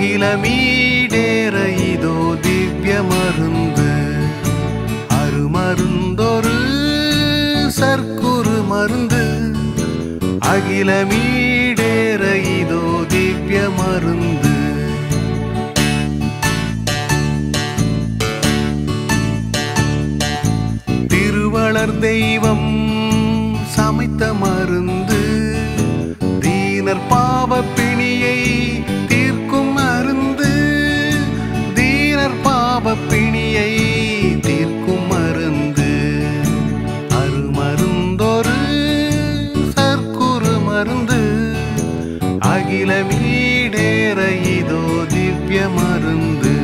அகிலமீடேற இதோ திவ்ய மருந்து அருமருந்தொரு சர்க்குரு மருந்து அகிலமீடேற இதோ திவ்ய மருந்து திருவளர் தெய்வம் சமைத்த மருந்து தீனர் பாவ பிணியை தீர்க்கும் மருந்து தீனர் பாவ பிணியை தீர்க்கும் மருந்து அருமருந்தொரு சர்க்குரு மருந்து அகில மீடேற இதோ திவ்ய மருந்து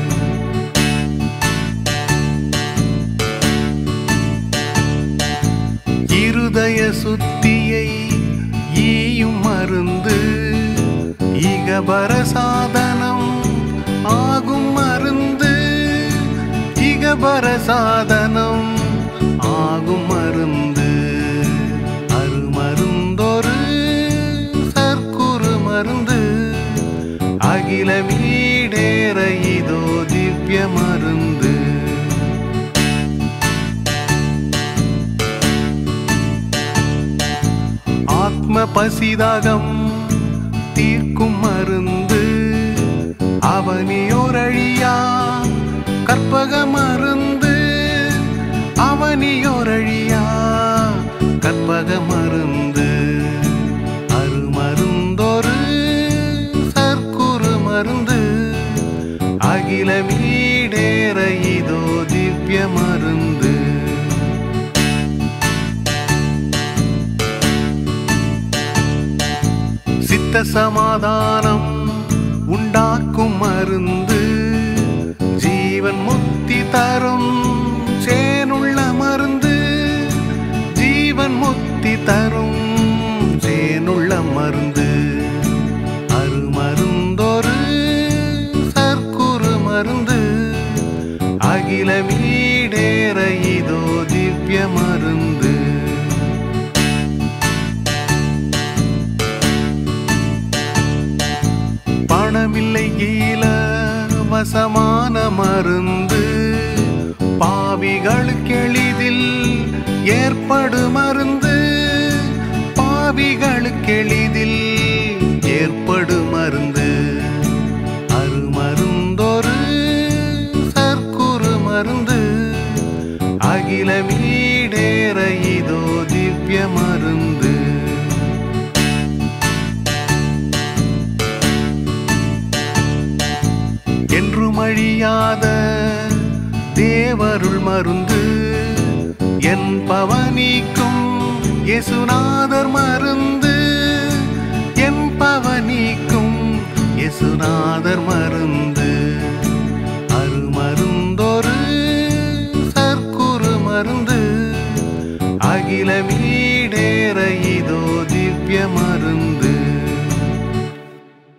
இருதய சுத்தியை ஈயும் மருந்து இகபர சாதனம் ஆகும் மருந்து இகபர சாதனம் ஆகும் மருந்து அருமருந்தொரு சர்க்குரு மருந்து அகில மீடேற இதோ திவ்ய மருந்து ஆத்ம பசிதாகம் தீர்க்கும் மருந்து அவனியோரழியா கற்பக மருந்து அவனியோரழியா கற்பக மருந்து அருமருந்தொரு சர்க்குரு மருந்து அகில மீடேற இதோ திவ்ய மருந்து சித்த சமாதானம் உண்டாக்கும் மருந்து ஜீவன் முக்தி தரும் சேனுள்ள மருந்து ஜீவன் முக்தி தரும் சேனுள்ள மருந்து அருமருந்தொரு சர்க்குரு மருந்து அகில மீடேற இதோ திவ்ய மருந்து பணமில்லை கீழ வசமான மருந்து பாவிகளுக்கு எளிதில் ஏற்படு மருந்து பாவிகளுக்கு எளிதில் ஏற்படு மருந்து அருமருந்தொரு சர்க்குரு மருந்து அகில மீடேற இதோ திவ்ய மருந்து என்றும் அழியாத தேவருள் மருந்து என் பவனிக்கும் யேசுநாதர் மருந்து என் பவனிக்கும் யேசுநாதர் மருந்து